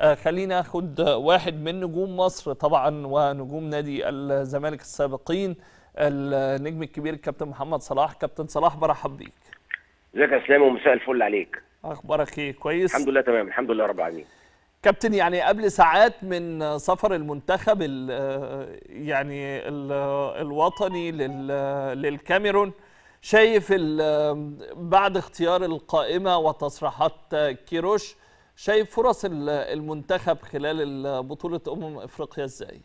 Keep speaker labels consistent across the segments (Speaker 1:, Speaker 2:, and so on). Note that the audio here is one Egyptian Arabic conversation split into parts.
Speaker 1: آه، خلينا اخد واحد من نجوم مصر طبعا ونجوم نادي الزمالك السابقين النجم الكبير الكابتن محمد صلاح كابتن صلاح برحب بيك
Speaker 2: ازيك يا اسلام ومساء الفل عليك
Speaker 1: اخبارك ايه كويس
Speaker 2: الحمد لله تمام الحمد لله رب العالمين
Speaker 1: كابتن يعني قبل ساعات من سفر المنتخب ال يعني ال الوطني لل- للكاميرون شايف ال- بعد اختيار القائمة وتصريحات كيروش شايف فرص ال- المنتخب خلال بطولة أمم أفريقيا ازاي؟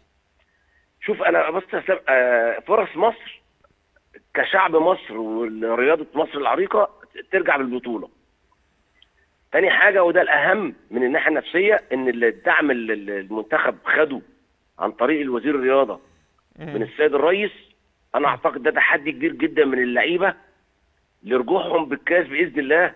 Speaker 2: شوف انا بص يا اسلام آه، فرص مصر كشعب مصر ورياضه مصر العريقه ترجع بالبطوله تاني حاجه وده الاهم من الناحيه النفسيه ان الدعم اللي المنتخب خده عن طريق الوزير الرياضه من السيد الرئيس انا اعتقد ده تحدي كبير جدا من اللعيبه لرجوعهم بالكاس باذن الله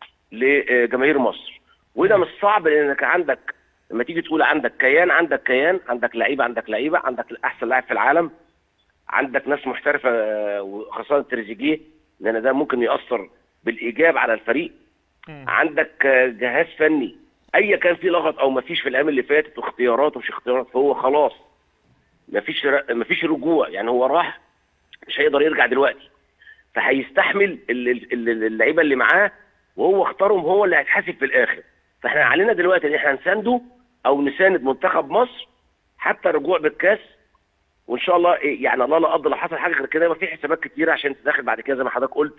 Speaker 2: لجماهير مصر وده مش صعب لانك عندك لما تيجي تقول عندك كيان عندك كيان عندك لعيبه عندك لعيبه عندك احسن لاعب في العالم عندك ناس محترفه آه، وخاصه تريزيجيه لان ده ممكن ياثر بالايجاب على الفريق عندك آه، جهاز فني ايا كان في لغط او ما فيش في الايام اللي فاتت واختيارات ومش اختيارات فهو خلاص ما فيش ما فيش رجوع يعني هو راح مش هيقدر يرجع دلوقتي فهيستحمل ال- ال- ال- اللعيبه اللي معاه وهو اختارهم هو اللي هيتحاسب في الاخر فاحنا علينا دلوقتي ان احنا نسانده او نساند منتخب مصر حتى الرجوع بالكاس وان شاء الله إيه يعني الله لا قدر لو حصل حاجه غير كده يبقى في حسابات كتيره عشان تدخل بعد كده زي ما حضرتك قلت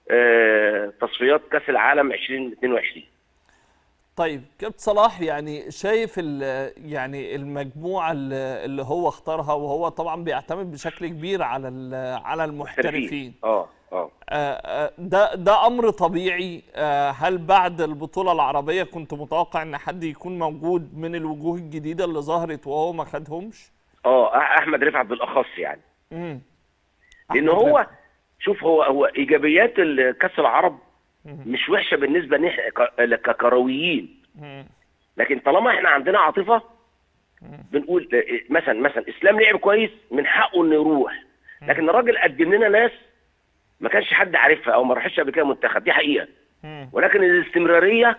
Speaker 2: آه تصفيات كاس العالم 2022
Speaker 1: طيب كابتن صلاح يعني شايف ال- يعني المجموعة اللي اللي هو اختارها وهو طبعا بيعتمد بشكل كبير على ال- على المحترفين
Speaker 2: اه اه
Speaker 1: آه، آه، ده ده امر طبيعي آه، هل بعد البطوله العربيه كنت متوقع ان حد يكون موجود من الوجوه الجديده اللي ظهرت وهو ما خدهمش
Speaker 2: اه احمد رفعت بالاخص يعني
Speaker 1: امم
Speaker 2: لان
Speaker 1: أحمد
Speaker 2: هو
Speaker 1: رفعت.
Speaker 2: شوف هو هو ايجابيات ال- كاس العرب مش وحشه بالنسبه لنا ك- ككرويين
Speaker 1: مم.
Speaker 2: لكن طالما احنا عندنا عاطفه بنقول آه، مثلا مثلا اسلام لعب كويس من حقه انه يروح لكن الراجل قدم لنا ناس ما كانش حد عارفها او ما راحش قبل كده منتخب دي حقيقه
Speaker 1: مم.
Speaker 2: ولكن الاستمراريه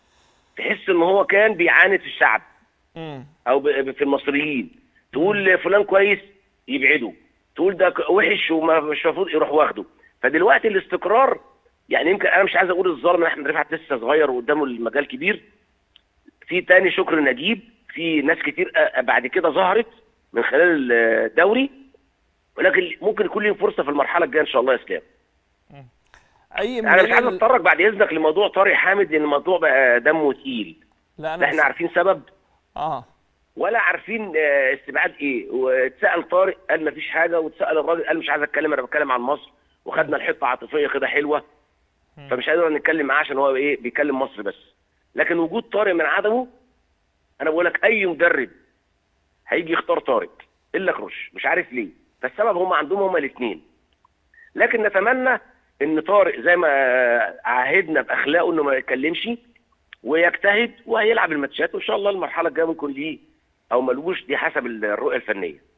Speaker 2: تحس ان هو كان بيعاند في الشعب
Speaker 1: مم.
Speaker 2: او ب- في المصريين تقول فلان كويس يبعده تقول ده ك- وحش ومش المفروض يروح واخده فدلوقتي الاستقرار يعني يمكن انا مش عايز اقول الظالم إن احمد رفعت لسه صغير وقدامه المجال كبير في تاني شكر نجيب في ناس كتير أ- بعد كده ظهرت من خلال الدوري ولكن ممكن يكون لهم فرصه في المرحله الجايه ان شاء الله يا اسلام
Speaker 1: اي من
Speaker 2: انا مش عايز
Speaker 1: ال-
Speaker 2: اتطرق بعد اذنك لموضوع طارق حامد لان الموضوع بقى دمه تقيل
Speaker 1: لا
Speaker 2: لا
Speaker 1: انا
Speaker 2: احنا عارفين سبب
Speaker 1: اه
Speaker 2: ولا عارفين آه، استبعاد ايه واتسال طارق قال مفيش حاجه واتسال الراجل قال مش عايز اتكلم انا بتكلم عن مصر وخدنا الحته عاطفيه كده حلوه فمش هنقدر نتكلم معاه عشان هو ايه بيكلم مصر بس لكن وجود طارق من عدمه انا بقول لك اي مدرب هيجي يختار طارق الا كروش مش عارف ليه فالسبب هم عندهم هم الاثنين لكن نتمنى ان طارق زي ما عاهدنا باخلاقه انه ما يتكلمش ويجتهد وهيلعب الماتشات وان شاء الله المرحله الجايه ممكن ليه او ملوش دي حسب الرؤيه الفنيه